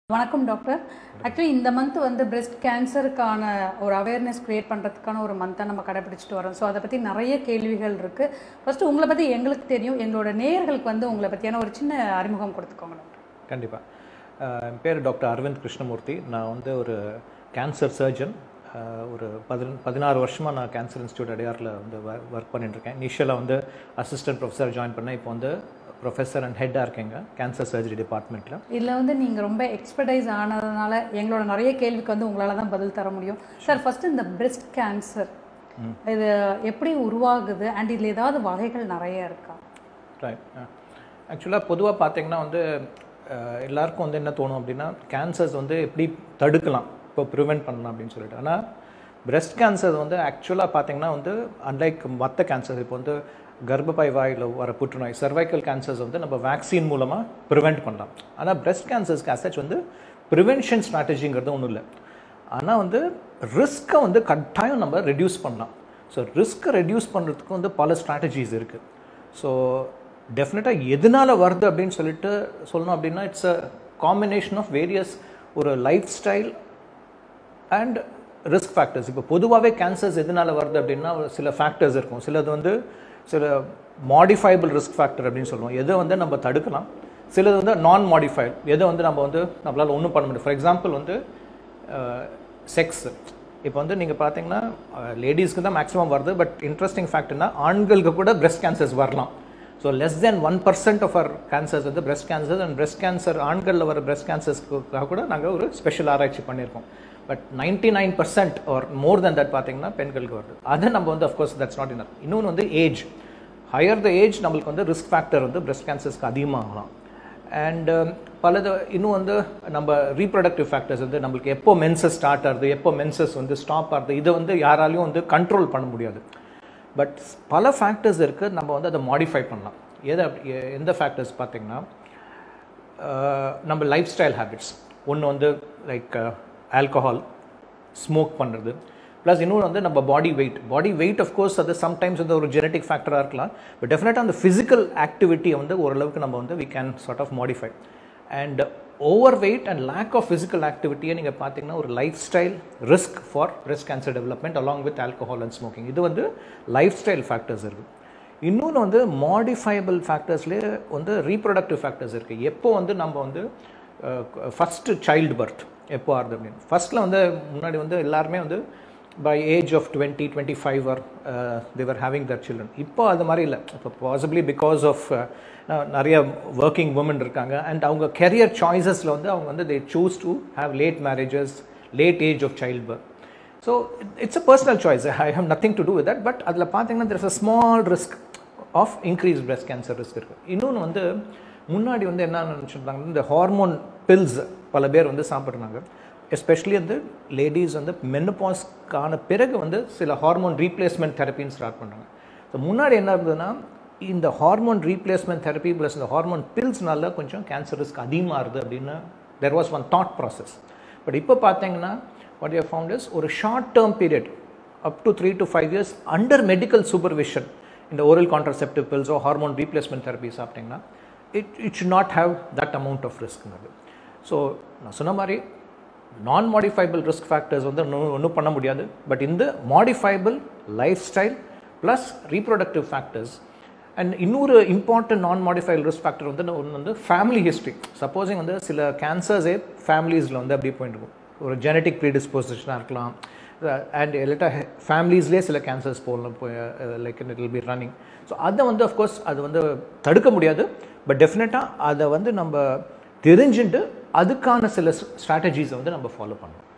வணக்கம் doctor actually இந்த month வந்து பிரெஸ்ட் கேன்சருக்கான ஒரு அவேர்னஸ் கிரியேட் பண்ணுறதுக்கான ஒரு மந்த்தை நம்ம கடைபிடிச்சிட்டு வரோம் ஸோ அதை பற்றி நிறைய கேள்விகள் இருக்குது ஃபர்ஸ்ட் உங்களை பற்றி எங்களுக்கு தெரியும் எங்களோட நேயர்களுக்கு வந்து உங்களை பற்றியான ஒரு சின்ன அறிமுகம் கொடுத்துக்கோங்க டாக்டர் கண்டிப்பாக என் பேர் டாக்டர் அரவிந்த் கிருஷ்ணமூர்த்தி நான் வந்து ஒரு கேன்சர் சர்ஜன் ஒரு பதின பதினாறு வருஷமாக நான் கேன்சர் இன்ஸ்டியூட் அடையாரில் வந்து ஒர்க் பண்ணிட்டுருக்கேன் இனிஷியலாக வந்து அசிஸ்டன்ட் ப்ரொஃபஸர் ஜாயின் பண்ணேன் இப்போ வந்து ப்ரொஃபஸர் அண்ட் ஹெட்டாக இருக்கேங்க கேன்சர் சர்ஜரி டிபார்ட்மெண்ட்டில் இதில் வந்து நீங்கள் ரொம்ப எக்ஸ்பர்டைஸ் ஆனதுனால எங்களோட நிறைய கேள்விக்கு வந்து உங்களால் தான் பதில் தர முடியும் சார் ஃபஸ்ட்டு இந்த பிரெஸ்ட் கேன்சர் இது எப்படி உருவாகுது அண்ட் இதில் ஏதாவது வகைகள் நிறைய இருக்கா ரைட் ஆக்சுவலாக பொதுவாக பார்த்தீங்கன்னா வந்து அஹ், எல்லாருக்கும் வந்து என்ன தோணும் அப்படின்னா கேன்சர்ஸ் வந்து எப்படி தடுக்கலாம் இப்போ ப்ரிவெண்ட் பண்ணலாம் அப்படின்னு சொல்லிட்டு ஆனால் breast கேன்சர் வந்து ஆக்சுவலாக பார்த்தீங்கன்னா வந்து அன்லைக் மற்ற கேன்சர் இப்போ வந்து கர்ப்பப்பை வாயில் வர புற்றுநோய் சர்வைக்கல் கேன்சர்ஸ் வந்து நம்ம வேக்சின் மூலமாக ப்ரிவெண்ட் பண்ணலாம் ஆனால் breast கேன்சர்ஸ்க்கு அசச் வந்து ப்ரிவென்ஷன் ஸ்ட்ராட்டஜிங்கிறது ஒன்றும் இல்லை ஆனால் வந்து ரிஸ்க்கை வந்து கட்டாயம் நம்ம ரெடியூஸ் பண்ணலாம் ஸோ ரிஸ்க்கை ரெடியூஸ் பண்ணுறதுக்கு வந்து பல ஸ்ட்ராட்டஜிஸ் இருக்குது ஸோ டெஃபினட்டாக எதனால வருது அப்படின்னு சொல்லிட்டு சொல்லணும் அப்படின்னா it's a combination of various ஒரு lifestyle and risk factors இப்போ பொதுவாகவே கேன்சர்ஸ் எதனால வருது அப்படின்னா ஒரு சில ஃபேக்டர்ஸ் இருக்கும் சிலது வந்து சில மாடிஃபைபிள் ரிஸ்க் ஃபேக்டர் அப்படின்னு சொல்லுவோம் எதை வந்து நம்ம தடுக்கலாம் சிலது வந்து நான் மாடிஃபைட் எதை வந்து நம்ம வந்து நம்மளால் ஒன்றும் பண்ண முடியும் ஃபார் எக்ஸாம்பிள் வந்து செக்ஸ் இப்போ வந்து நீங்கள் பார்த்தீங்கன்னா லேடிஸ்க்கு தான் மேக்ஸிமம் வருது பட் இன்ட்ரெஸ்டிங் ஃபேக்ட்னா ஆண்களுக்கு கூட breast கேன்சர்ஸ் வரலாம் so less than one percent of our cancers வந்து breast cancer and breast cancer ஆண்களில் வர breast கேன்சர்ஸ்க்காக கூட நாங்கள் ஒரு ஸ்பெஷல் ஆராய்ச்சி பண்ணியிருக்கோம் but ninety nine percent or more than that பார்த்தீங்கன்னா பெண்களுக்கு வருது அதை நம்ம வந்து அஃப்கோர்ஸ் தட்ஸ் நாட் இனர் இன்னொன்று வந்து ஏஜ் ஹையர் த ஏஜ் நம்மளுக்கு வந்து ரிஸ்க் ஃபேக்டர் வந்து breast கேன்சர்ஸ்க்கு அதிகமாகலாம் அண்ட் பலது இன்னும் வந்து நம்ம ரீப்ரொடக்டிவ் ஃபேக்டர்ஸ் வந்து நம்மளுக்கு எப்போ மென்சஸ் ஸ்டார்ட் ஆகுது எப்போ மென்சஸ் வந்து ஸ்டாப் ஆகுது இதை வந்து யாராலையும் வந்து கண்ட்ரோல் பண்ண முடியாது பட் பல ஃபேக்டர்ஸ் இருக்குது நம்ம வந்து அதை மாடிஃபை பண்ணலாம் எதை அப்படி- எ- எந்த ஃபேக்டர்ஸ் பார்த்தீங்கன்னா அஹ், நம்ம லைஃப் ஸ்டைல் ஹேபிட்ஸ் ஒன்று வந்து லைக் ஆல்கஹால் ஸ்மோக் பண்ணுறது ப்ளஸ் இன்னொன்று வந்து நம்ம body weight body weight course அது சம்டைம்ஸ் வந்து ஒரு ஜெனட்டிக் ஃபேக்டராக இருக்கலாம் பட் டெஃபினட்டாக அந்த ஃபிசிக்கல் ஆக்டிவிட்டியை வந்து ஓரளவுக்கு நம்ம வந்து we can sort of modify and overweight and lack of physical ஆக்டிவிட்டியை நீங்கள் பார்த்தீங்கன்னா ஒரு lifestyle risk for breast cancer development along with alcohol and smoking இது வந்து லைஃப் ஸ்டைல் ஃபேக்டர்ஸ் இருக்குது இன்னொன்று வந்து மாடிஃபைபிள் ஃபேக்டர்ஸ்லேயே வந்து ரீப்ரொடக்டிவ் ஃபேக்டர்ஸ் இருக்குது எப்போ வந்து நம்ம வந்து ஃபஸ்ட்டு சைல்டு பர்த் எப்போ ஆகுது அப்படின்னு ஃபஸ்ட்டில் வந்து முன்னாடி வந்து எல்லாருமே வந்து by age of twenty twenty five or they were having their children இப்போ அது மாதிரி இல்லை இப்போ பாசிபிளி பிகாஸ் ஆஃப் நிறைய ஒர்க்கிங் உமன் இருக்காங்க அண்ட் அவங்க கெரியர் சாய்ஸஸில் வந்து அவங்க வந்து they choose to have late marriages late age of child birth so it's a personal choice I have nothing to do with that but அதில் பார்த்தீங்கன்னா there is a small risk of increase breast cancer risk இருக்குது இன்னொன்று வந்து முன்னாடி வந்து என்ன நினச்சிருந்தாங்க இந்த hormone bills பல பேர் வந்து சாப்பிட்றாங்க எஸ்பெஷலி வந்து லேடிஸ் வந்து மெனபாஸ்க்கான பிறகு வந்து சில ஹார்மோன் ரீப்ளேஸ்மெண்ட் தெரப்பின்னு ஸ்டார்ட் பண்ணுறாங்க ஸோ முன்னாடி என்ன இருந்ததுன்னா இந்த ஹார்மோன் ரீப்ளேஸ்மெண்ட் தெரப்பி ப்ளஸ் இந்த ஹார்மோன் பில்ஸ்னால கொஞ்சம் கேன்சர் ரிஸ்க் அதிகமாகுது அப்படின்னு there was one thought process but இப்போ பார்த்தீங்கன்னா வாட் யூ ஃபவுண்ட் இஸ் ஒரு short term period up to three to five years under medical supervision இந்த ஓரல் கான்ட்ரசெப்டிவ் பில்ஸோ ஹார்மோன் ரீப்ளேஸ்மெண்ட் தெரப்பி சாப்பிட்டிங்கன்னா it it should not have that amount of ரிஸ்க்ங்கிறது so நான் சொன்ன மாதிரி நான் மாடிஃபைபிள் ரிஸ்க் ஃபேக்டர்ஸ் வந்து ஒன்றும் ஒன்றும் பண்ண முடியாது பட் இந்த modifiable lifestyle plus reproductive factors and இன்னொரு important non modifiable risk factor வந்து ஒன்று வந்து ஃபேமிலி ஹிஸ்ட்ரி சப்போஸிங் வந்து சில கேன்சர்ஸே ஃபேமிலிஸில் வந்து அப்படியே போயிட்டு இருக்கும் ஒரு ஜெனட்டிக் ப்ரீடிஸ்போசிஷனாக இருக்கலாம் அண்ட் இல்லாட்டா ஃபேமிலிஸ்லேயே சில கேன்சர்ஸ் போகலாம் like it will be running so அதை வந்து அஃப்கோர்ஸ் அது வந்து தடுக்க முடியாது பட் டெஃபினட்டாக அதை வந்து நம்ம தெரிஞ்சுட்டு அதுக்கான சில ஸ்ட்ராட்டஜிஸை வந்து நம்ம ஃபாலோ பண்ணணும்